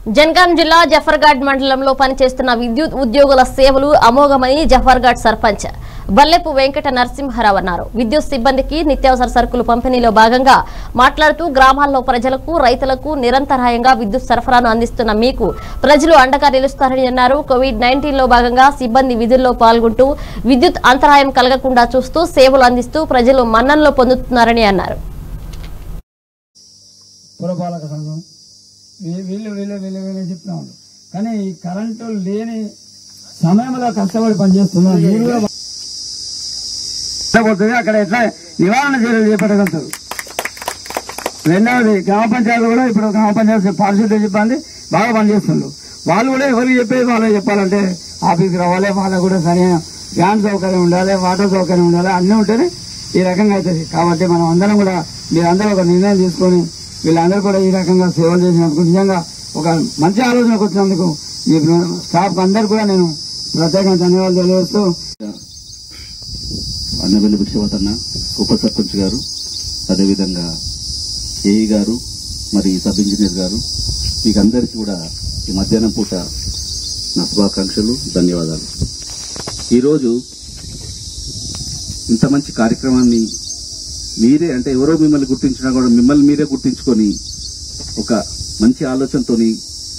జనగాం జిల్లా జఫర్ఘాట్ మండలంలో పనిచేస్తున్న విద్యుత్ ఉద్యోగుల సేవలు అమోఘమని జఫర్ఘాట్ సర్పంచ్ బల్లెపు వెంకట నరసింహారావు అన్నారు విద్యుత్ సిబ్బందికి నిత్యావసర సరుకులు పంపిణీలో భాగంగా మాట్లాడుతూ గ్రామాల్లో ప్రజలకు రైతులకు నిరంతరాయంగా విద్యుత్ సరఫరాను అందిస్తున్న మీకు ప్రజలు అండగా నిలుస్తారని అన్నారు కోవిడ్ నైన్టీన్ లో భాగంగా సిబ్బంది విధుల్లో పాల్గొంటూ విద్యుత్ అంతరాయం కలగకుండా చూస్తూ సేవలు అందిస్తూ ప్రజలు మన్ననలో పొందుతున్నారని అన్నారు పురపాలక సంఘం వీ- వీళ్ళు వీళ్ళు వీళ్ళు వీళ్ళు చెప్తా ఉంటారు కానీ ఈ కరెంటు లేని సమయంలో కష్టపడి పనిచేస్తున్నారు మీరు కూడా పోతుంది అక్కడ ఎట్లా నివారణ చర్యలు చేపట్టగలుగుతారు రెండవది గ్రామ పంచాయతీ కూడా ఇప్పుడు గ్రామ పంచాయతీ పారిశుద్ధ్య సిబ్బంది బాగా పనిచేస్తున్నారు వాళ్ళు కూడా ఎవరికి చెప్పేది వాళ్ళే చెప్పాలంటే ఆఫీస్కి రావాలి వాళ్ళకు కూడా సరైన ఫ్యాన్ సౌకర్యం ఉండాలి వాటర్ సౌకర్యం ఉండాలి అన్నీ ఉంటేనే ఈ రకంగా అవుతుంది కాబట్టి మనం అందరం కూడా మీరందరూ ఒక నిర్ణయం తీసుకొని వీళ్ళందరూ కూడా ఈ రకంగా సేవలు చేసినందుకు నిజంగా ఒక మంచి ఆలోచనకు వచ్చినందుకు ఈ స్టాఫ్ అందరు కూడా నేను ప్రత్యేకంగా ధన్యవాదాలు తెలియజేస్తూ అన్నవెల్లి విశ్వవతన్న ఉప సర్పంచ్ గారు అదేవిధంగా ఏఈ గారు మరి సబ్ ఇంజనీర్ గారు మీకు అందరికీ కూడా ఈ మధ్యాహ్నం పూట నా శుభాకాంక్షలు ధన్యవాదాలు ఈరోజు ఇంత మంచి కార్యక్రమాన్ని మీరే అంటే ఎవరో మిమ్మల్ని గుర్తించినా కూడా మిమ్మల్ని మీరే గుర్తించుకొని ఒక మంచి ఆలోచనతోని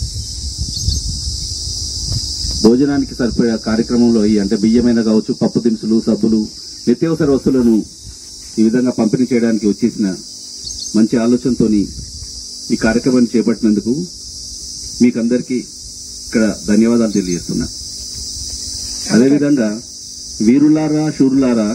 భోజనానికి సరిపోయే కార్యక్రమంలో ఈ అంటే బియ్యమైన కావచ్చు పప్పు దినుసులు సబ్బులు నిత్యావసర వస్తువులను ఈ విధంగా పంపిణీ చేయడానికి వచ్చేసిన మంచి ఆలోచనతోని ఈ కార్యక్రమాన్ని చేపట్టినందుకు మీకందరికీ ఇక్కడ ధన్యవాదాలు తెలియజేస్తున్నా అదేవిధంగా వీరులారా శూరులారా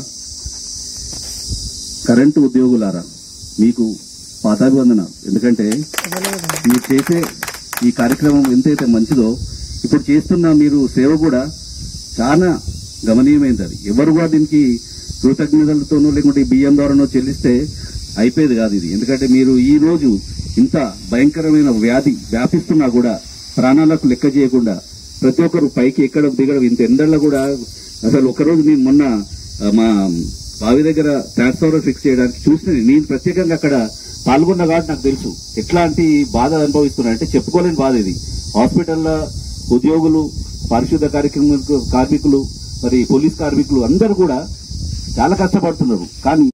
కరెంటు ఉద్యోగులారా మీకు పాదాభివందన ఎందుకంటే మీరు చేసే ఈ కార్యక్రమం ఎంతైతే మంచిదో ఇప్పుడు చేస్తున్న మీరు సేవ కూడా చాలా గమనీయమైనది అది ఎవరు కూడా దీనికి కృతజ్ఞతలతోనో లేకుంటే ఈ బియ్యం ద్వారానో చెల్లిస్తే అయిపోయేది కాదు ఇది ఎందుకంటే మీరు ఈ రోజు ఇంత భయంకరమైన వ్యాధి వ్యాపిస్తున్నా కూడా ప్రాణాలకు లెక్క చేయకుండా ప్రతి ఒక్కరు పైకి ఎక్కడం దిగడం ఇంత ఎండల్లో కూడా అసలు ఒకరోజు నేను మొన్న ఆ, మా బావి దగ్గర ట్రాన్స్ఫార్మర్ ఫిక్స్ చేయడానికి చూసిన నేను ప్రత్యేకంగా అక్కడ పాల్గొన్న కాబట్టి నాకు తెలుసు ఎట్లాంటి బాధ అనుభవిస్తున్నా అంటే చెప్పుకోలేని బాధ ఇది హాస్పిటల్లో ఉద్యోగులు పారిశుద్ధ కార్యక్రమాలకు కార్మికులు మరి పోలీస్ కార్మికులు అందరూ కూడా చాలా కష్టపడుతున్నారు కానీ